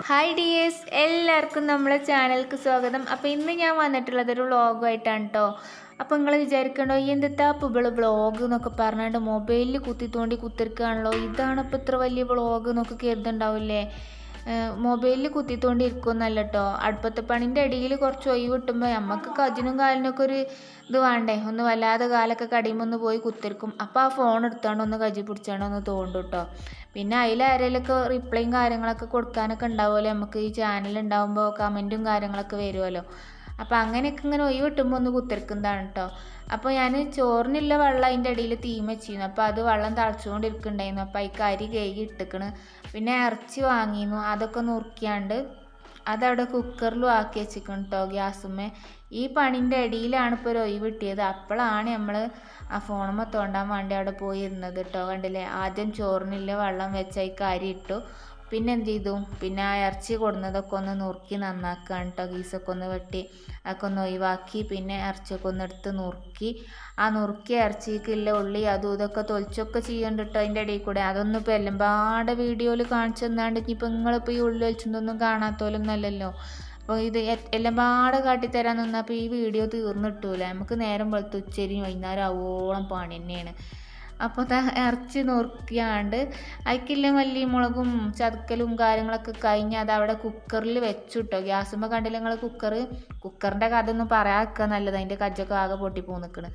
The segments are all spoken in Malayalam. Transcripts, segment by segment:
ഹായ് ഡിയേഴ്സ് എല്ലാവർക്കും നമ്മളെ ചാനലിലേക്ക് സ്വാഗതം അപ്പോൾ ഇന്ന് ഞാൻ വന്നിട്ടുള്ളത് ഒരു വ്ളോഗുമായിട്ടാണ് കേട്ടോ അപ്പോൾ നിങ്ങൾ വിചാരിക്കണ്ടോ ഈ എന്താ ഇപ്പോൾ വ്ളോഗ് എന്നൊക്കെ പറഞ്ഞിട്ട് മൊബൈലിൽ കുത്തി തോണ്ടി കുത്തിരിക്കുകയാണല്ലോ ഇതാണ് ഇപ്പോൾ ഇത്ര വലിയ വ്ളോഗ് എന്നൊക്കെ കരുതുണ്ടാവില്ലേ മൊബൈലിൽ കുത്തിത്തോണ്ടി ഇരിക്കുമെന്നല്ല കേട്ടോ അടുപ്പത്തെ പണിൻ്റെ ഇടയിൽ കുറച്ച് ഒഴിവ് കിട്ടുമ്പോൾ നമുക്ക് കജിനും കാലിനൊക്കെ ഒരു ഇത് വേണ്ടേ ഒന്ന് വല്ലാതെ കാലൊക്കെ കടിയുമ്പോൾ ഒന്ന് പോയി കുത്തിരിക്കും അപ്പോൾ ആ ഫോൺ എടുത്താണ്ട് ഒന്ന് കജി പിടിച്ചാണ്ട് ഒന്ന് തോണ്ടും കേട്ടോ പിന്നെ അതിൽ ആരെങ്കിലുമൊക്കെ റിപ്ലൈയും കാര്യങ്ങളൊക്കെ കൊടുക്കാനൊക്കെ ഉണ്ടാവുമല്ലോ നമുക്ക് ഈ ചാനൽ ഉണ്ടാകുമ്പോൾ കമൻറ്റും കാര്യങ്ങളൊക്കെ വരുമല്ലോ അപ്പോൾ അങ്ങനെയൊക്കെ ഇങ്ങനെ ഒഴിവ് കിട്ടുമ്പോൾ ഒന്ന് കുത്തിരിക്കുന്നതാണ് കേട്ടോ അപ്പോൾ ഞാൻ ചോറിനുള്ള വെള്ളം അതിൻ്റെ ഇടയിൽ തീം വെച്ചിരുന്നു അപ്പോൾ അത് വെള്ളം തിളച്ചുകൊണ്ടിരിക്കുന്നുണ്ടായിരുന്നു അപ്പോൾ അതിക്ക് അരി കഴുകി ഇട്ടിക്കണ് പിന്നെ ഇറച്ചി വാങ്ങിയിരുന്നു അതൊക്കെ നുറുക്കിയാണ്ട് അതവിടെ കുക്കറിലും ആക്കി വെച്ചിരിക്കണം കേട്ടോ ഗ്യാസുമ്മേ ഈ പണിൻ്റെ ഇടയിലാണ് ഇപ്പോൾ ഒരു ഒഴിവ് കിട്ടിയത് അപ്പോഴാണ് നമ്മൾ ആ ഫോണുമ്മ തോണ്ടാൻ വേണ്ടി അവിടെ പോയി ഇരുന്നത് കേട്ടോ കണ്ടില്ലേ ആദ്യം ചോറിനില്ല വെള്ളം വെച്ച് അതിക്ക് അരി ഇട്ടു പിന്നെ എന്ത് ചെയ്തു പിന്നെ ആ ഇറച്ചി കൊടുന്നതൊക്കെ ഒന്ന് നുറുക്കി നന്നാക്കുകയാണ് കേട്ടോ ഗീസൊക്കെ ഒന്ന് വെട്ടി അതൊക്കെ ഒന്ന് ഒഴിവാക്കി പിന്നെ ഇറച്ചിയൊക്കെ ഒന്ന് എടുത്ത് നുറുക്കി ആ നുറുക്കിയ ഇറച്ചിക്കുള്ള ഉള്ളി അതും ഇതൊക്കെ തൊലിച്ചൊക്കെ ചെയ്യണ്ട കേട്ടോ അതിൻ്റെ ഇടയിൽ കൂടെ അതൊന്നും ഇപ്പോൾ എല്ലമ്പാടെ വീഡിയോയിൽ കാണിച്ചു തന്നാണ്ട് ഇനിയിപ്പോൾ നിങ്ങളിപ്പോൾ ഈ ഉള്ളി വലിച്ചൊന്നും കാണാത്തോലൊന്നല്ലല്ലോ അപ്പോൾ ഇത് എല്ലാം പാടെ കാട്ടിത്തരാൻ നിന്നാൽ അപ്പോൾ ഈ വീഡിയോ തീർന്നിട്ടൂല നമുക്ക് നേരം വെളുത്ത് ഉച്ചരിയും വൈകുന്നേരം ആവോളം പണി തന്നെയാണ് അപ്പോൾ ദാ ഇറച്ചി നുറുക്കിയാണ്ട് അതിക്കില്ല മല്ലി മുളകും ചതക്കലും കാര്യങ്ങളൊക്കെ കഴിഞ്ഞ് അത് അവിടെ കുക്കറിൽ വെച്ചു കേട്ടോ ഗ്യാസുമ്പോൾ കണ്ടില്ല നിങ്ങൾ കുക്കർ കുക്കറിൻ്റെ കഥ ഒന്നും പറയാതിരിക്കുക നല്ലത് അതിൻ്റെ കജ്ജൊക്കെ ആകെ പൊട്ടിപ്പോ നിൽക്കണ്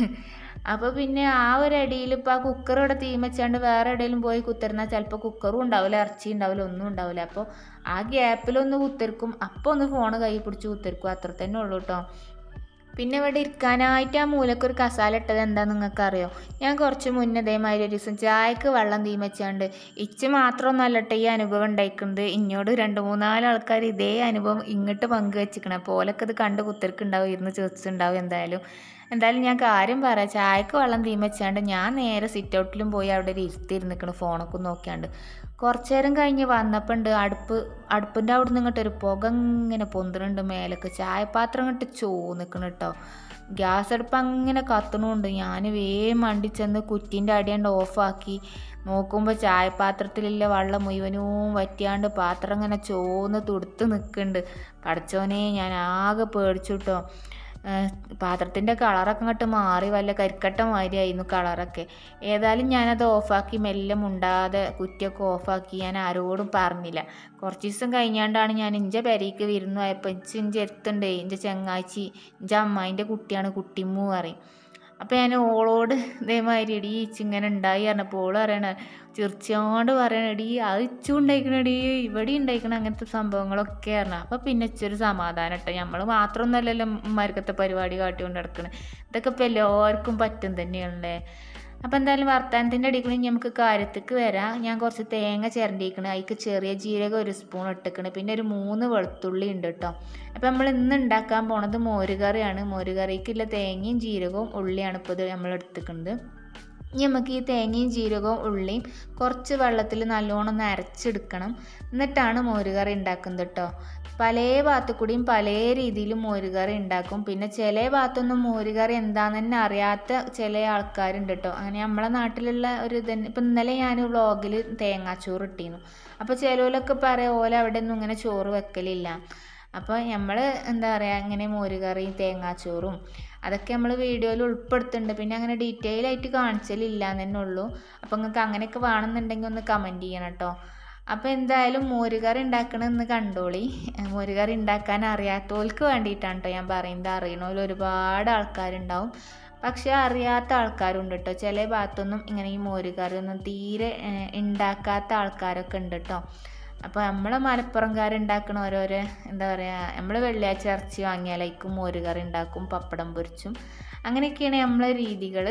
അപ്പോൾ പിന്നെ ആ ഒരു അടിയിൽ ഇപ്പോൾ ആ കുക്കർ ഇവിടെ തീ വെച്ചാണ്ട് വേറെ എവിടെയെങ്കിലും പോയി കുത്തിരുന്നാൽ ചിലപ്പോൾ കുക്കറും ഉണ്ടാവില്ല ഇറച്ചി ഉണ്ടാവില്ല ഒന്നും ഉണ്ടാവില്ല അപ്പോൾ ആ ഗ്യാപ്പിലൊന്ന് കുത്തിരിക്കും അപ്പോൾ ഒന്ന് ഫോൺ കൈ പിടിച്ച് കുത്തിരിക്കും അത്ര തന്നെ ഉള്ളൂ കേട്ടോ പിന്നെ ഇവിടെ ഇരിക്കാനായിട്ട് ആ മൂലക്കൊരു കസാല ഇട്ടത് എന്താ നിങ്ങൾക്ക് അറിയോ ഞാൻ കുറച്ച് മുന്നേ ഇതേമാതിരി ഒരു ദിവസം ചായക്ക് വെള്ളം തീ വെച്ചാണ്ട് ഇച്ച് മാത്രമൊന്നുമല്ല കേട്ടോ ഈ അനുഭവം ഉണ്ടായിക്കുന്നത് ഇങ്ങോട്ട് രണ്ട് മൂന്നാല് ആൾക്കാർ ഇതേ അനുഭവം ഇങ്ങോട്ട് പങ്കുവെച്ചിരിക്കണം പോലൊക്കെ ഇത് കണ്ട് കുത്തിരിക്കുണ്ടാവും ഇരുന്ന് ചേർച്ചിട്ടുണ്ടാവും എന്തായാലും എന്തായാലും ഞാൻ കാര്യം പറയാം ചായക്ക് വെള്ളം തീ വെച്ചാണ്ട് ഞാൻ നേരെ സിറ്റ് ഔട്ടിലും പോയി അവിടെ ഒരു ഇരുത്തിരുന്നിക്കണം ഫോണൊക്കെ നോക്കിയാണ്ട് കുറച്ചു നേരം കഴിഞ്ഞ് വന്നപ്പോൾ ഉണ്ട് അടുപ്പ് അടുപ്പിൻ്റെ അവിടെ നിന്ന് ഇങ്ങോട്ട് ഒരു പുക ഇങ്ങനെ പൊന്തുന്നുണ്ട് മേലൊക്കെ ചായപാത്രം ഇങ്ങോട്ട് ചോ നിൽക്കണം കേട്ടോ ഗ്യാസ് അടുപ്പ് അങ്ങനെ കത്തണുണ്ട് ഞാൻ വേഗം വണ്ടി ചെന്ന് കുറ്റീൻ്റെ അടിയാണ്ട് ഓഫാക്കി നോക്കുമ്പോൾ ചായപാത്രത്തിലുള്ള വെള്ളം മുഴുവനും വറ്റിയാണ്ട് പാത്രം ഇങ്ങനെ ചോന്ന് തുടുത്ത് നിൽക്കുന്നുണ്ട് പടച്ചോനെ ഞാൻ ആകെ പേടിച്ചു കേട്ടോ പാത്രത്തിൻ്റെ കളറൊക്കെ അങ്ങോട്ട് മാറി വല്ല കരിക്കട്ട മാതിരിയായിരുന്നു കളറൊക്കെ ഏതായാലും ഞാനത് ഓഫാക്കി മെല്ലെ മുണ്ടാതെ കുറ്റിയൊക്കെ ഓഫാക്കി ഞാൻ ആരോടും പറഞ്ഞില്ല കുറച്ച് ദിവസം കഴിഞ്ഞാണ്ടാണ് ഞാൻ ഇഞ്ചെ പെരയ്ക്ക് വിരുന്നു പോയപ്പോൾ ഇഞ്ച് ഇഞ്ചെ എത്തുണ്ടേ ഇഞ്ചെ ചെങ്ങാച്ചി ഇഞ്ചെ അമ്മായിൻ്റെ കുട്ടിയാണ് കുട്ടിമ്മു പറയും അപ്പോൾ ഞാൻ ഓളോട് ഇതേമാതിരി എടി ഇച്ചിങ്ങനെ ഉണ്ടായി പറഞ്ഞപ്പോൾ ഓള് പറയണ ചിരിച്ചോണ്ട് പറയണടി അത് ഇച്ചും ഉണ്ടായിക്കണടി ഇവിടെ ഉണ്ടായിക്കണ അങ്ങനത്തെ സംഭവങ്ങളൊക്കെ പറഞ്ഞു അപ്പോൾ പിന്നെ ഇച്ചൊരു സമാധാനം കേട്ടോ നമ്മൾ മാത്രമൊന്നുമല്ലല്ലോ മരുക്കത്തെ പരിപാടി കാട്ടിക്കൊണ്ട് നടക്കണേ ഇതൊക്കെ ഇപ്പോൾ എല്ലാവർക്കും പറ്റും തന്നെയാണല്ലേ അപ്പോൾ എന്തായാലും വർത്താനത്തിൻ്റെ അടിക്കണ നമുക്ക് കാര്യത്തേക്ക് വരാം ഞാൻ കുറച്ച് തേങ്ങ ചിരണ്ടിയിരിക്കണം അതിക്ക് ചെറിയ ജീരകം ഒരു സ്പൂൺ ഇട്ടിക്കണം പിന്നെ ഒരു മൂന്ന് വെളുത്തുള്ളി ഉണ്ട് കേട്ടോ അപ്പോൾ നമ്മൾ ഇന്ന് ഉണ്ടാക്കാൻ പോണത് മോരുകറിയാണ് മോരുകറിക്കുള്ള തേങ്ങയും ജീരകവും ഉള്ളിയാണ് ഇപ്പോൾ ഇത് നമ്മൾ എടുത്തിക്കുന്നത് ഇനി നമുക്ക് ഈ തേങ്ങയും ജീരകവും ഉള്ളിയും കുറച്ച് വെള്ളത്തിൽ നല്ലോണം ഒന്ന് അരച്ചെടുക്കണം എന്നിട്ടാണ് മോരുകറി ഉണ്ടാക്കുന്നത് കേട്ടോ പല ഭാഗത്തു കൂടിയും പല രീതിയിലും മോരുകറി ഉണ്ടാക്കും പിന്നെ ചില ഭാഗത്തൊന്നും മോരുകറി എന്താണെന്ന് തന്നെ അറിയാത്ത ചില ആൾക്കാരുണ്ട് കേട്ടോ അങ്ങനെ നമ്മളെ നാട്ടിലുള്ള ഒരു ഇത് ഇപ്പം ഇന്നലെ ഞാൻ വ്ളോഗിൽ തേങ്ങാച്ചോറ് ഇട്ടിരുന്നു അപ്പോൾ ചിലവരൊക്കെ പറയാം ഓല അവിടെ ഒന്നും ഇങ്ങനെ ചോറ് വെക്കലില്ല അപ്പോൾ നമ്മൾ എന്താ പറയുക ഇങ്ങനെ മോരുകറിയും തേങ്ങാച്ചോറും അതൊക്കെ നമ്മൾ വീഡിയോയിൽ ഉൾപ്പെടുത്തുന്നുണ്ട് പിന്നെ അങ്ങനെ ഡീറ്റെയിൽ ആയിട്ട് കാണിച്ചലില്ല എന്ന് തന്നെ ഉള്ളൂ അപ്പോൾ നിങ്ങൾക്ക് അങ്ങനെയൊക്കെ വേണമെന്നുണ്ടെങ്കിൽ ഒന്ന് കമൻറ്റ് ചെയ്യണം കേട്ടോ അപ്പോൾ എന്തായാലും മോരുകറി ഉണ്ടാക്കണമെന്ന് കണ്ടോളി മോരുകറി ഉണ്ടാക്കാൻ അറിയാത്തവർക്ക് വേണ്ടിയിട്ടാണ് കേട്ടോ ഞാൻ പറയുന്നത് അറിയണമല്ലോ ഒരുപാട് ആൾക്കാരുണ്ടാവും പക്ഷേ അറിയാത്ത ആൾക്കാരുണ്ട് കേട്ടോ ചില ഭാഗത്തൊന്നും ഇങ്ങനെ ഈ മോരുകറി ഒന്നും തീരെ ഉണ്ടാക്കാത്ത ആൾക്കാരൊക്കെ ഉണ്ട് കേട്ടോ അപ്പോൾ നമ്മൾ മലപ്പുറംകാരുണ്ടാക്കണ ഓരോരോ എന്താ പറയുക നമ്മൾ വെള്ളിയാഴ്ച ഇറച്ചി വാങ്ങിയാലേക്കും മോരുകറി ഉണ്ടാക്കും പപ്പടം പൊരിച്ചും അങ്ങനെയൊക്കെയാണ് നമ്മളെ രീതികൾ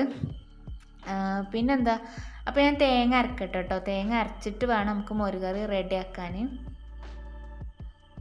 പിന്നെന്താ അപ്പോൾ ഞാൻ തേങ്ങ അരക്കട്ടെ കേട്ടോ തേങ്ങ അരച്ചിട്ട് വേണം നമുക്ക് മോരുകറി റെഡിയാക്കാൻ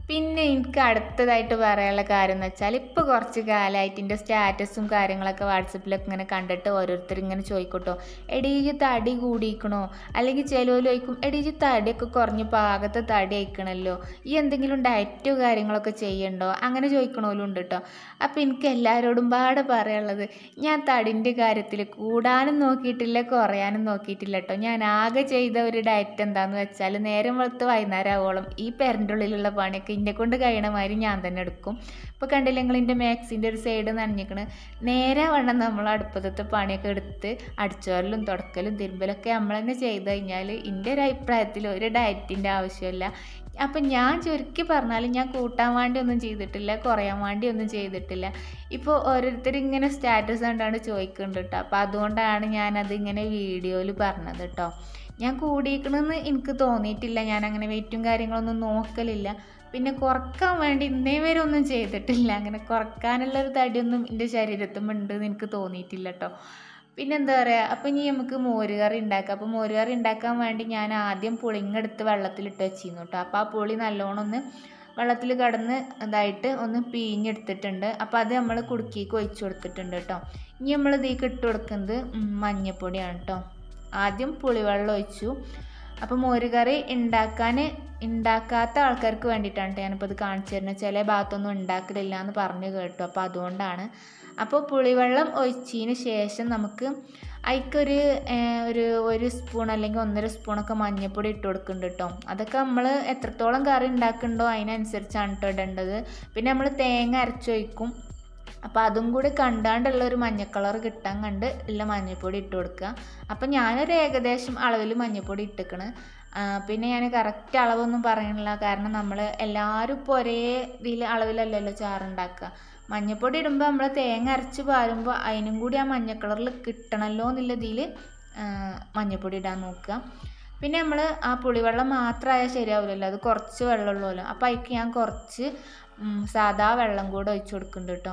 പിന്നെ എനിക്ക് അടുത്തതായിട്ട് പറയാനുള്ള കാര്യം എന്ന് വെച്ചാൽ ഇപ്പോൾ കുറച്ച് കാലമായിട്ട് എൻ്റെ സ്റ്റാറ്റസും കാര്യങ്ങളൊക്കെ വാട്സപ്പിലൊക്കെ ഇങ്ങനെ കണ്ടിട്ട് ഓരോരുത്തർ ഇങ്ങനെ ചോദിക്കട്ടോ എടീജ് തടി കൂടിയിക്കണോ അല്ലെങ്കിൽ ചിലവർ ചോദിക്കും എടീജ് തടിയൊക്കെ കുറഞ്ഞ് പാകത്തെ തടി അയക്കണമല്ലോ ഈ എന്തെങ്കിലും ഡയറ്റോ കാര്യങ്ങളൊക്കെ ചെയ്യണ്ടോ അങ്ങനെ ചോദിക്കണോലും ഉണ്ട് കേട്ടോ അപ്പോൾ എനിക്ക് എല്ലാവരോടും പാടെ പറയാനുള്ളത് ഞാൻ തടിൻ്റെ കാര്യത്തിൽ കൂടാനും നോക്കിയിട്ടില്ല കുറയാനും നോക്കിയിട്ടില്ല കേട്ടോ ഞാൻ ആകെ ചെയ്ത ഒരു ഡയറ്റ് എന്താണെന്ന് വെച്ചാൽ നേരം വെളുത്ത് വൈകുന്നേരം ആവോളം ഈ പെരൻ്റെ ഉള്ളിലുള്ള പണിയൊക്കെ ഇന്നെ കൊണ്ട് കഴിയണ മാതിരി ഞാൻ തന്നെ എടുക്കും ഇപ്പോൾ കണ്ടില്ല നിങ്ങൾ എൻ്റെ മാക്സിൻ്റെ ഒരു സൈഡ് നനഞ്ഞിക്കണ് നേരെ വണ്ണം നമ്മൾ അടുപ്പത്തെ പണിയൊക്കെ എടുത്ത് അടിച്ചോരലും തുടക്കലും തിരുമ്പലൊക്കെ നമ്മൾ തന്നെ ചെയ്ത് കഴിഞ്ഞാൽ എൻ്റെ ഒരു അഭിപ്രായത്തിൽ ഒരു ഡയറ്റിൻ്റെ ആവശ്യമില്ല അപ്പം ഞാൻ ചുരുക്കി പറഞ്ഞാലും ഞാൻ കൂട്ടാൻ വേണ്ടി ഒന്നും ചെയ്തിട്ടില്ല കുറയാൻ വേണ്ടി ഒന്നും ചെയ്തിട്ടില്ല ഇപ്പോൾ ഓരോരുത്തർ ഇങ്ങനെ സ്റ്റാറ്റസ് കണ്ടാണ് ചോദിക്കുന്നുണ്ട് കേട്ടോ അപ്പോൾ അതുകൊണ്ടാണ് ഞാനത് ഇങ്ങനെ വീഡിയോയിൽ പറഞ്ഞത് കേട്ടോ ഞാൻ കൂടിയിരിക്കണമെന്ന് എനിക്ക് തോന്നിയിട്ടില്ല ഞാൻ അങ്ങനെ വെയിറ്റും കാര്യങ്ങളൊന്നും നോക്കലില്ല പിന്നെ കുറക്കാൻ വേണ്ടി ഇന്നേ വരെ ഒന്നും ചെയ്തിട്ടില്ല അങ്ങനെ കുറക്കാനുള്ള ഒരു തടിയൊന്നും എൻ്റെ ശരീരത്തും ഉണ്ടെന്ന് എനിക്ക് തോന്നിയിട്ടില്ല കേട്ടോ പിന്നെ എന്താ പറയുക അപ്പം ഇനി നമുക്ക് മോരുകറി ഉണ്ടാക്കാം അപ്പോൾ മോരുകറി ഉണ്ടാക്കാൻ വേണ്ടി ഞാൻ ആദ്യം പുളിങ്ങെടുത്ത് വെള്ളത്തിലിട്ട് വെച്ചിരുന്നു കേട്ടോ അപ്പോൾ ആ പുളി നല്ലോണം ഒന്ന് വെള്ളത്തിൽ കിടന്ന് ഇതായിട്ട് ഒന്ന് പിഴിഞ്ഞെടുത്തിട്ടുണ്ട് അപ്പോൾ അത് നമ്മൾ കുടുക്കിക്ക് ഒഴിച്ചു കൊടുത്തിട്ടുണ്ട് കേട്ടോ ഇനി നമ്മൾ ഇതിലേക്ക് ഇട്ട് കൊടുക്കുന്നത് മഞ്ഞൾപ്പൊടിയാണ് കേട്ടോ ആദ്യം പുളിവെള്ളം ഒഴിച്ചു അപ്പോൾ മോരുകറി ഉണ്ടാക്കാൻ ഉണ്ടാക്കാത്ത ആൾക്കാർക്ക് വേണ്ടിയിട്ടാണ് കേട്ടോ ഞാനിപ്പോൾ ഇത് കാണിച്ചു തരുന്നത് ചില ഭാഗത്തൊന്നും ഉണ്ടാക്കലില്ല എന്ന് പറഞ്ഞു കേട്ടു അപ്പോൾ അതുകൊണ്ടാണ് അപ്പോൾ പുളിവെള്ളം ഒഴിച്ചതിന് ശേഷം നമുക്ക് അതിക്കൊരു ഒരു ഒരു സ്പൂൺ അല്ലെങ്കിൽ ഒന്നര സ്പൂണൊക്കെ മഞ്ഞൾപ്പൊടി ഇട്ട് കൊടുക്കുന്നുണ്ട് കേട്ടോ അതൊക്കെ നമ്മൾ എത്രത്തോളം കറി ഉണ്ടാക്കുന്നുണ്ടോ അതിനനുസരിച്ചാണ് കേട്ടോ ഇടേണ്ടത് പിന്നെ നമ്മൾ തേങ്ങ അരച്ചൊഴിക്കും അപ്പോൾ അതും കൂടി കണ്ടാണ്ടുള്ള ഒരു മഞ്ഞ കളർ കിട്ടാൻ കണ്ട് ഉള്ള മഞ്ഞൾപ്പൊടി ഇട്ട് കൊടുക്കുക അപ്പം ഞാനൊരു ഏകദേശം അളവിൽ മഞ്ഞൾപ്പൊടി ഇട്ടിക്കണ് പിന്നെ ഞാൻ കറക്റ്റ് അളവൊന്നും പറയണില്ല കാരണം നമ്മൾ എല്ലാവരും ഇപ്പോൾ ഒരേ ഇതിൽ അളവിലല്ലല്ലോ ചാറുണ്ടാക്കുക മഞ്ഞൾപ്പൊടി ഇടുമ്പോൾ നമ്മൾ തേങ്ങ അരച്ച് പാരുമ്പോൾ അതിനും കൂടി ആ മഞ്ഞ കളറിൽ കിട്ടണമല്ലോ എന്നുള്ള ഇതിൽ മഞ്ഞൾപ്പൊടി ഇടാൻ നോക്കുക പിന്നെ നമ്മൾ ആ പുളിവെള്ളം മാത്രമായാൽ ശരിയാവില്ലല്ലോ അത് കുറച്ച് വെള്ളമുള്ളൂല്ലോ അപ്പോൾ അതിക്ക് ഞാൻ കുറച്ച് സാദാ വെള്ളം കൂടെ ഒഴിച്ചു കൊടുക്കുന്നുണ്ട് കേട്ടോ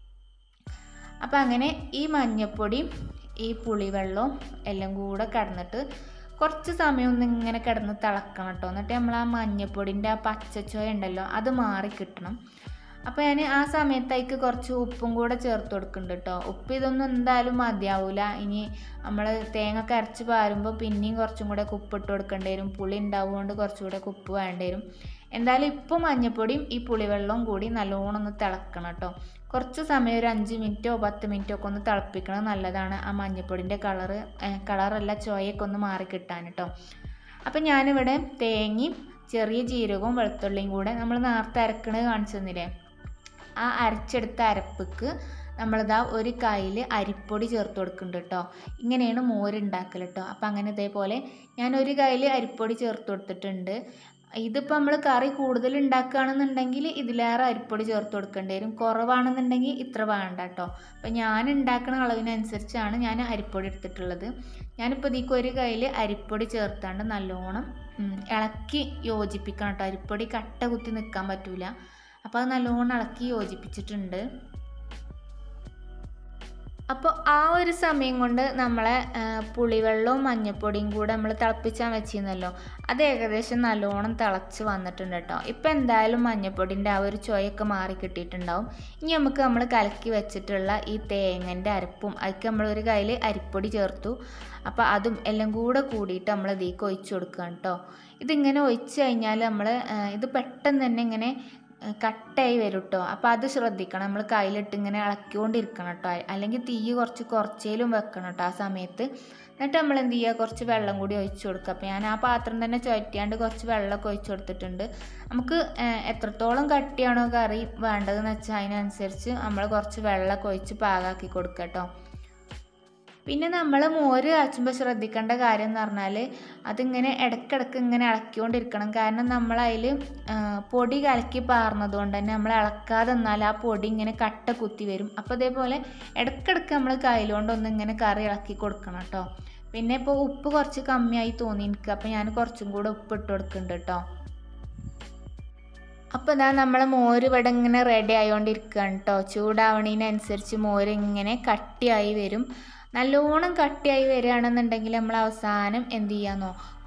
അപ്പം അങ്ങനെ ഈ മഞ്ഞൾപ്പൊടിയും ഈ പുളിവെള്ളവും എല്ലാം കൂടെ കിടന്നിട്ട് കുറച്ച് സമയം ഒന്ന് ഇങ്ങനെ കിടന്ന് തിളക്കണം കേട്ടോ എന്നിട്ട് നമ്മൾ ആ മഞ്ഞൾപ്പൊടിൻ്റെ ആ പച്ചച്ചോയ ഉണ്ടല്ലോ അത് മാറി കിട്ടണം അപ്പോൾ ഞാൻ ആ സമയത്തേക്ക് കുറച്ച് ഉപ്പും കൂടെ ചേർത്ത് കൊടുക്കുന്നുണ്ട് കേട്ടോ ഉപ്പ് ഇതൊന്നും എന്തായാലും മതിയാവില്ല ഇനി നമ്മൾ തേങ്ങ കരച്ച് പാരുമ്പോൾ പിന്നെയും കുറച്ചും കൂടെ ഉപ്പിട്ട് കൊടുക്കേണ്ടി വരും പുളി ഉണ്ടാവുകൊണ്ട് കുറച്ചുകൂടെ ഉപ്പ് വേണ്ടി വരും എന്തായാലും ഇപ്പോൾ മഞ്ഞൾപ്പൊടിയും ഈ പുളിവെള്ളവും കൂടി നല്ലോണം ഒന്ന് തിളക്കണം കേട്ടോ കുറച്ച് സമയം ഒരു അഞ്ച് മിനിറ്റോ പത്ത് മിനിറ്റോ ഒക്കെ ഒന്ന് തിളപ്പിക്കണം നല്ലതാണ് ആ മഞ്ഞൾപ്പൊടിൻ്റെ കളറ് കളറല്ല ചോയൊക്കെ ഒന്ന് മാറി കിട്ടാൻ കേട്ടോ അപ്പം ഞാനിവിടെ തേങ്ങയും ചെറിയ ജീരകവും വെളുത്തുള്ളിയും കൂടെ നമ്മൾ നേരത്തെ അരക്കണത് കാണിച്ചു തന്നില്ലേ ആ അരച്ചെടുത്ത അരപ്പിക്ക് നമ്മളിതാ ഒരു കയ്യിൽ അരിപ്പൊടി ചേർത്ത് കൊടുക്കുന്നുണ്ട് കേട്ടോ ഇങ്ങനെയാണ് മോരുണ്ടാക്കൽ കേട്ടോ അപ്പം അങ്ങനെ ഇതേപോലെ ഞാൻ ഒരു കയ്യിൽ അരിപ്പൊടി ചേർത്ത് കൊടുത്തിട്ടുണ്ട് ഇതിപ്പോൾ നമ്മൾ കറി കൂടുതൽ ഉണ്ടാക്കുകയാണെന്നുണ്ടെങ്കിൽ ഇതിലേറെ അരിപ്പൊടി ചേർത്ത് കൊടുക്കേണ്ടി വരും കുറവാണെന്നുണ്ടെങ്കിൽ ഇത്ര വേണ്ട കേട്ടോ അപ്പം ഞാൻ ഉണ്ടാക്കുന്ന അളവിനനുസരിച്ചാണ് ഞാൻ അരിപ്പൊടി എടുത്തിട്ടുള്ളത് ഞാനിപ്പോൾ ഇതിക്ക് ഒരു കയ്യിൽ അരിപ്പൊടി ചേർത്താണ്ട് നല്ലോണം ഇളക്കി യോജിപ്പിക്കണം കേട്ടോ അരിപ്പൊടി കട്ട കുത്തി നിൽക്കാൻ പറ്റൂല അപ്പോൾ അത് നല്ലോണം ഇളക്കി യോജിപ്പിച്ചിട്ടുണ്ട് അപ്പോൾ ആ ഒരു സമയം കൊണ്ട് നമ്മളെ പുളിവെള്ളവും മഞ്ഞൾപ്പൊടിയും കൂടെ നമ്മൾ തിളപ്പിച്ചാൽ വെച്ചിരുന്നല്ലോ അത് ഏകദേശം നല്ലോണം തിളച്ച് വന്നിട്ടുണ്ട് കേട്ടോ ഇപ്പോൾ എന്തായാലും മഞ്ഞൾപ്പൊടിൻ്റെ ആ ഒരു ചൊയൊക്കെ മാറി കിട്ടിയിട്ടുണ്ടാവും ഇനി നമുക്ക് നമ്മൾ കലക്കി വെച്ചിട്ടുള്ള ഈ തേങ്ങൻ്റെ അരപ്പും അതിക്ക് നമ്മൾ ഒരു കയ്യിൽ അരിപ്പൊടി ചേർത്തു അപ്പോൾ അതും എല്ലാം കൂടെ കൂടിയിട്ട് നമ്മൾ ഇതിലേക്ക് ഒഴിച്ചു കൊടുക്കുകയാണ് കേട്ടോ ഇതിങ്ങനെ ഒഴിച്ച് കഴിഞ്ഞാൽ നമ്മൾ ഇത് പെട്ടെന്ന് തന്നെ ഇങ്ങനെ കട്ടായി വരും കേട്ടോ അപ്പോൾ അത് ശ്രദ്ധിക്കണം നമ്മൾ കയ്യിലിട്ട് ഇങ്ങനെ ഇളക്കിക്കൊണ്ടിരിക്കണം കേട്ടോ അല്ലെങ്കിൽ തീ കുറച്ച് കുറച്ചേലും വെക്കണം കേട്ടോ ആ സമയത്ത് എന്നിട്ട് നമ്മൾ എന്ത് ചെയ്യുക കുറച്ച് വെള്ളം കൂടി ഒഴിച്ചു കൊടുക്കുക അപ്പോൾ ഞാൻ ആ പാത്രം തന്നെ ചുറ്റിയാണ്ട് കുറച്ച് വെള്ളമൊക്കെ ഒഴിച്ചു കൊടുത്തിട്ടുണ്ട് നമുക്ക് എത്രത്തോളം കട്ടിയാണോ കറി വേണ്ടതെന്ന് വെച്ചാൽ അതിനനുസരിച്ച് നമ്മൾ കുറച്ച് വെള്ളമൊക്കെ ഒഴിച്ച് പാകാക്കി കൊടുക്കുക കേട്ടോ പിന്നെ നമ്മൾ മോര് കാച്ചുമ്പോൾ ശ്രദ്ധിക്കേണ്ട കാര്യം എന്ന് പറഞ്ഞാൽ അതിങ്ങനെ ഇടയ്ക്കിടയ്ക്ക് ഇങ്ങനെ ഇളക്കിക്കൊണ്ടിരിക്കണം കാരണം നമ്മളതിൽ പൊടി കലക്കി പാർന്നത് കൊണ്ട് തന്നെ നമ്മൾ ഇളക്കാതെ നിന്നാൽ ആ പൊടി ഇങ്ങനെ കട്ട കുത്തി വരും അപ്പോൾ അതേപോലെ ഇടയ്ക്കിടയ്ക്ക് നമ്മൾ കയ്യിലുകൊണ്ട് ഒന്ന് ഇങ്ങനെ കറി ഇളക്കി കൊടുക്കണം കേട്ടോ പിന്നെ ഇപ്പോൾ ഉപ്പ് കുറച്ച് കമ്മിയായി തോന്നി എനിക്ക് അപ്പോൾ ഞാൻ കുറച്ചും കൂടെ ഉപ്പ് ഇട്ട് കൊടുക്കുന്നുണ്ട് കേട്ടോ അപ്പോൾ ഇതാ നമ്മളെ മോര് ഇവിടെ ഇങ്ങനെ റെഡി ആയിക്കൊണ്ടിരിക്കുകയാണ് കേട്ടോ ചൂടാവണതിനനുസരിച്ച് മോര് ഇങ്ങനെ കട്ടിയായി വരും നല്ലോണം കട്ടിയായി വരികയാണെന്നുണ്ടെങ്കിൽ നമ്മൾ അവസാനം എന്ത് ചെയ്യാന്നോ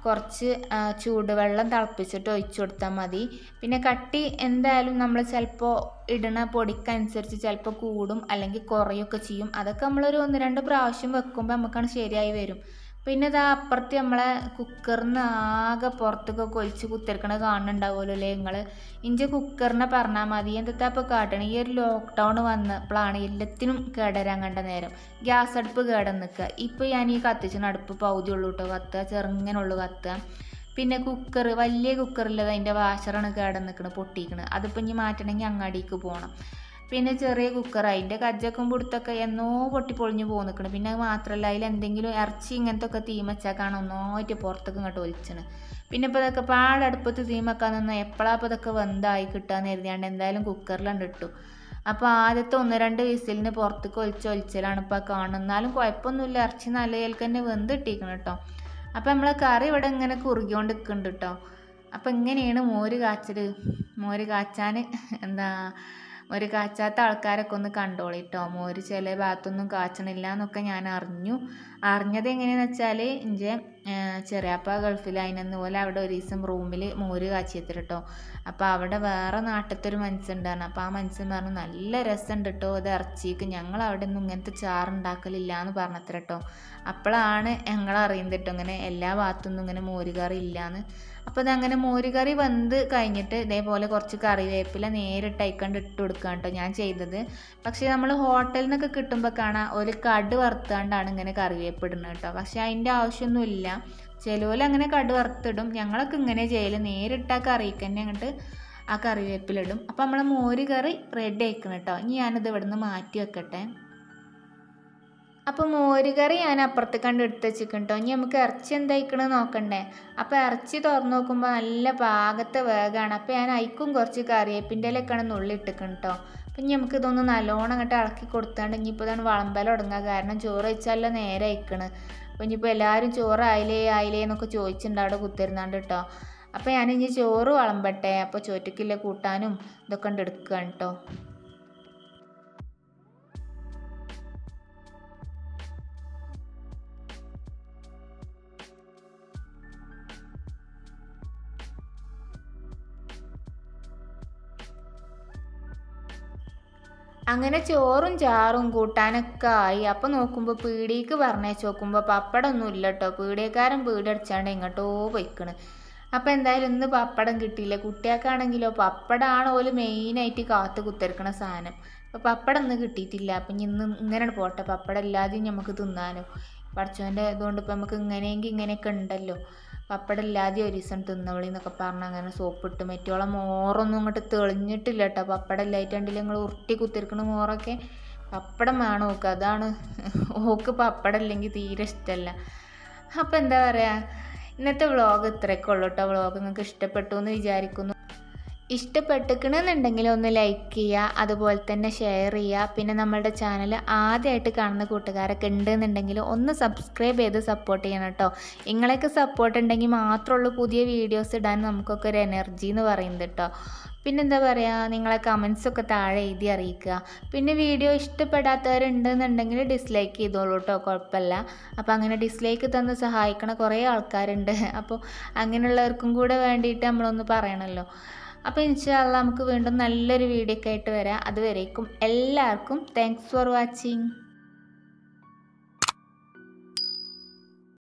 കുറച്ച് ആ, ചൂടുവെള്ളം തിളപ്പിച്ചിട്ട് ഒഴിച്ചു കൊടുത്താൽ മതി പിന്നെ കട്ടി എന്തായാലും നമ്മൾ ചിലപ്പോൾ ഇടണ പൊടിക്കനുസരിച്ച് ചിലപ്പോൾ കൂടും അല്ലെങ്കിൽ കുറയൊക്കെ ചെയ്യും അതൊക്കെ നമ്മളൊരു ഒന്ന് രണ്ട് പ്രാവശ്യം വെക്കുമ്പോൾ നമുക്കാണ് ശരിയായി വരും പിന്നെ ഇതാ അപ്പുറത്ത് നമ്മളെ കുക്കറിന് ആകെ പുറത്തൊക്കെ ഒഴിച്ച് കുത്തിരിക്കണ കാണുന്നുണ്ടാവുമല്ലോ അല്ലേ നിങ്ങൾ ഇഞ്ച കുക്കറിനെ പറഞ്ഞാൽ മതി എന്താ ഇപ്പോൾ കാട്ടണം ഈ ഒരു ലോക്ക്ഡൗൺ വന്നപ്പോഴാണ് എല്ലാത്തിനും കേടരാൻ കണ്ട നേരം ഗ്യാസ് അടുപ്പ് കേടൻ നിൽക്കുക ഇപ്പോൾ ഞാൻ ഈ കത്തിച്ചിന് അടുപ്പ് പകുതി ഉള്ളൂ കേട്ടോ കത്തുക ചെറുങ്ങനുള്ളൂ കത്തുക പിന്നെ കുക്കർ വലിയ കുക്കറില്ലത് അതിൻ്റെ വാഷറാണ് കേടൻ നിൽക്കുന്നത് പൊട്ടിക്കണത് അതിപ്പോൾ ഇനി മാറ്റണമെങ്കിൽ അങ്ങാടിക്ക് പോകണം പിന്നെ ചെറിയ കുക്കർ അതിൻ്റെ കജ്ജക്കും പിടുത്തൊക്കെ എന്നോ പൊട്ടി പൊളിഞ്ഞ് പോയി നിൽക്കണം പിന്നെ അത് മാത്രമല്ല അതിൽ എന്തെങ്കിലും ഇറച്ചി ഇങ്ങനത്തെ ഒക്കെ തീമച്ചാക്കാണ് ഒന്നായിട്ട് പുറത്തേക്ക് ഇങ്ങോട്ട് ഒലിച്ചണ് പിന്നെ ഇപ്പോൾ ഇതൊക്കെ പാടടുപ്പത്ത് തീമക്കാൻ നിന്ന് എപ്പോഴാണ് ഇപ്പോൾ ഇതൊക്കെ വെന്തായി കിട്ടാന്ന് കരുതിയാണ്ട് എന്തായാലും കുക്കറിലുണ്ട് ഇട്ടു അപ്പോൾ ആദ്യത്തെ ഒന്ന് രണ്ട് വിസിലിന് പുറത്തേക്ക് ഒലിച്ച് ഒലിച്ചലാണ് ഇപ്പോൾ കാണുന്നത് എന്നാലും കുഴപ്പമൊന്നുമില്ല ഇറച്ചി നല്ല കേൾക്ക് തന്നെ വെന്തിട്ടിരിക്കണം കേട്ടോ അപ്പോൾ നമ്മളെ കറി ഇവിടെ ഇങ്ങനെ കുറുകിക്കൊണ്ട് നിൽക്കുന്നുണ്ട് കേട്ടോ അപ്പോൾ ഇങ്ങനെയാണ് മോര് കാച്ചൽ മോര് കാച്ചാൻ എന്താ മോര് കാച്ചാത്ത ആൾക്കാരൊക്കെ ഒന്ന് കണ്ടോളി കേട്ടോ മോര് ചില ഭാഗത്തൊന്നും കാച്ചണില്ല എന്നൊക്കെ ഞാൻ അറിഞ്ഞു അറിഞ്ഞത് എങ്ങനെയാണെന്ന് വെച്ചാൽ ഇഞ്ചെ ചെറിയാപ്പ ഗൾഫിൽ അതിനെന്ന് പോലെ അവിടെ ഒരു ദിവസം റൂമിൽ മോര് കാച്ചിയെത്തിട്ട് കേട്ടോ അപ്പോൾ അവിടെ വേറെ നാട്ടിലത്തെ ഒരു മനുഷ്യണ്ടായിരുന്നു അപ്പോൾ ആ മനുഷ്യൻ പറഞ്ഞു നല്ല രസമുണ്ട് കേട്ടോ ഇത് ഇറച്ചിക്ക് ഞങ്ങൾ അവിടെ ഒന്നും ഇങ്ങനത്തെ ചാറുണ്ടാക്കലില്ല എന്ന് പറഞ്ഞത്ര കേട്ടോ അപ്പോഴാണ് ഞങ്ങൾ അറിയുന്നത് കേട്ടോ ഇങ്ങനെ എല്ലാ ഭാഗത്തൊന്നും ഇങ്ങനെ മോരുകറി ഇല്ലയെന്ന് അപ്പോൾ അതങ്ങനെ മോരുകറി വെന്ത് കഴിഞ്ഞിട്ട് ഇതേപോലെ കുറച്ച് കറിവേപ്പില നേരിട്ട് അയക്കണ്ട് ഇട്ട് കൊടുക്കുകയാണ് കേട്ടോ ഞാൻ ചെയ്തത് പക്ഷേ നമ്മൾ ഹോട്ടലിൽ നിന്നൊക്കെ കിട്ടുമ്പോൾ കാണാം ഒരു കട് വറുത്താണ്ടാണ് ഇങ്ങനെ കറിവേപ്പ് ഇടുന്നത് കേട്ടോ പക്ഷേ അതിൻ്റെ ആവശ്യമൊന്നുമില്ല ചിലവർ അങ്ങനെ കട് വറുത്തിടും ഞങ്ങളൊക്കെ ഇങ്ങനെ ചെയ്യൽ നേരിട്ട് ആ കറിക്ക് തന്നെ അങ്ങോട്ട് ആ കറിവേപ്പിലിടും അപ്പോൾ നമ്മളെ മോര് കറി റെഡി ആക്കണം കേട്ടോ ഇനി ഞാനിത് ഇവിടെ നിന്ന് മാറ്റി വെക്കട്ടെ അപ്പോൾ മോര് കറി ഞാൻ അപ്പുറത്ത് കണ്ട് എടുത്ത് വെച്ചിരിക്കും കേട്ടോ ഇനി നമുക്ക് ഇറച്ചി എന്തായിക്കണെന്ന് നോക്കണ്ടേ അപ്പോൾ ഇറച്ചി തുറന്ന് നോക്കുമ്പോൾ നല്ല പാകത്തെ വേഗമാണ് അപ്പോൾ ഞാൻ അയക്കും കുറച്ച് കറിവേപ്പിൻ്റെ ഇലയൊക്കെയാണ് നുള്ളിട്ടിക്കണം കേട്ടോ അപ്പം ഇനി നമുക്ക് ഇതൊന്ന് നല്ലോണം അങ്ങോട്ട് ഇളക്കി കൊടുത്താണ്ട് ഇനിയിപ്പോൾ ഇതാണ് വളമ്പല തുടങ്ങുക കാരണം ചോറ് വെച്ചാലോ നേരെ അയക്കണ് അപ്പോൾ ഇനിയിപ്പോൾ എല്ലാവരും ചോറ് ആയിലേ ആയിലേ എന്നൊക്കെ ചോദിച്ചിട്ടുണ്ട് അവിടെ കുത്തിരുന്നാണ്ട് കേട്ടോ അപ്പോൾ ഞാൻ ഇനി ചോറ് വളമ്പട്ടെ അപ്പോൾ ചോറ്റക്കില്ല കൂട്ടാനും ഇതൊക്കെ ഉണ്ട് എടുക്കുകയാണ് കേട്ടോ അങ്ങനെ ചോറും ചാറും കൂട്ടാനൊക്കെ ആയി അപ്പം നോക്കുമ്പോൾ പീടിക്ക് പറഞ്ഞേച്ച് നോക്കുമ്പോൾ പപ്പടമൊന്നും ഇല്ല കേട്ടോ പീടിയക്കാരൻ പീടി അടിച്ചാണ്ട് എങ്ങോട്ടോ പോയിക്കണ് അപ്പം എന്തായാലും ഇന്ന് പപ്പടം കിട്ടിയില്ല കുട്ടികൾക്കാണെങ്കിലോ പപ്പടമാണ് ഓല് മെയിനായിട്ട് കാത്ത് കുത്തിരിക്കണ സാധനം അപ്പോൾ പപ്പടം ഇന്ന് കിട്ടിയിട്ടില്ല അപ്പം ഇനി ഇന്ന് ഇങ്ങനെ പോട്ടെ പപ്പടം ഇല്ലാതെയും നമുക്ക് തിന്നാനോ പഠിച്ചവൻ്റെ ഇതുകൊണ്ട് ഇപ്പം നമുക്ക് ഇങ്ങനെയെങ്കിൽ ഇങ്ങനെയൊക്കെ ഉണ്ടല്ലോ പപ്പടം ഇല്ലാതെ ഒരു ദിവസം തിന്നവളി എന്നൊക്കെ പറഞ്ഞ് അങ്ങനെ സോപ്പിട്ട് മറ്റോളം മോറൊന്നും ഇങ്ങോട്ട് തെളിഞ്ഞിട്ടില്ല കേട്ടോ പപ്പടം ഇല്ലായിട്ടുണ്ടെങ്കിൽ നിങ്ങൾ ഉരുട്ടി കുത്തിരിക്കണ മോറൊക്കെ പപ്പടം വേണം ഓക്ക് അതാണ് ഓക്ക് പപ്പടം ഇല്ലെങ്കിൽ തീരെ ഇഷ്ടമല്ല അപ്പോൾ എന്താ പറയുക ഇന്നത്തെ വ്ളോഗ് ഇത്രയൊക്കെ ഉള്ളൂ കേട്ടോ വ്ളോഗ് നിങ്ങൾക്ക് ഇഷ്ടപ്പെട്ടു എന്ന് വിചാരിക്കുന്നു ഇഷ്ടപ്പെട്ടിക്കണമെന്നുണ്ടെങ്കിൽ ഒന്ന് ലൈക്ക് ചെയ്യുക അതുപോലെ തന്നെ ഷെയർ ചെയ്യുക പിന്നെ നമ്മളുടെ ചാനൽ ആദ്യമായിട്ട് കാണുന്ന കൂട്ടുകാരൊക്കെ ഉണ്ടെന്നുണ്ടെങ്കിൽ ഒന്ന് സബ്സ്ക്രൈബ് ചെയ്ത് സപ്പോർട്ട് ചെയ്യണം കേട്ടോ നിങ്ങളെയൊക്കെ സപ്പോർട്ട് ഉണ്ടെങ്കിൽ മാത്രമുള്ളൂ പുതിയ വീഡിയോസ് ഇടാൻ നമുക്കൊക്കെ ഒരു എനർജി എന്ന് പറയുന്നത് കേട്ടോ പിന്നെന്താ പറയുക നിങ്ങളെ കമൻസ് ഒക്കെ താഴെ എഴുതി അറിയിക്കുക പിന്നെ വീഡിയോ ഇഷ്ടപ്പെടാത്തവരുണ്ടെന്നുണ്ടെങ്കിൽ ഡിസ്ലൈക്ക് ചെയ്തോളൂ കേട്ടോ കുഴപ്പമില്ല അപ്പോൾ അങ്ങനെ ഡിസ്ലൈക്ക് തന്ന് സഹായിക്കണ കുറേ ആൾക്കാരുണ്ട് അപ്പോൾ അങ്ങനെയുള്ളവർക്കും കൂടെ വേണ്ടിയിട്ട് നമ്മളൊന്ന് പറയണമല്ലോ അപ്പോൾ ഇൻഷാല്ല നമുക്ക് വീണ്ടും നല്ലൊരു വീഡിയോ ഒക്കെ ആയിട്ട് വരാം അതുവരേക്കും എല്ലാവർക്കും താങ്ക്സ് ഫോർ വാച്ചിങ്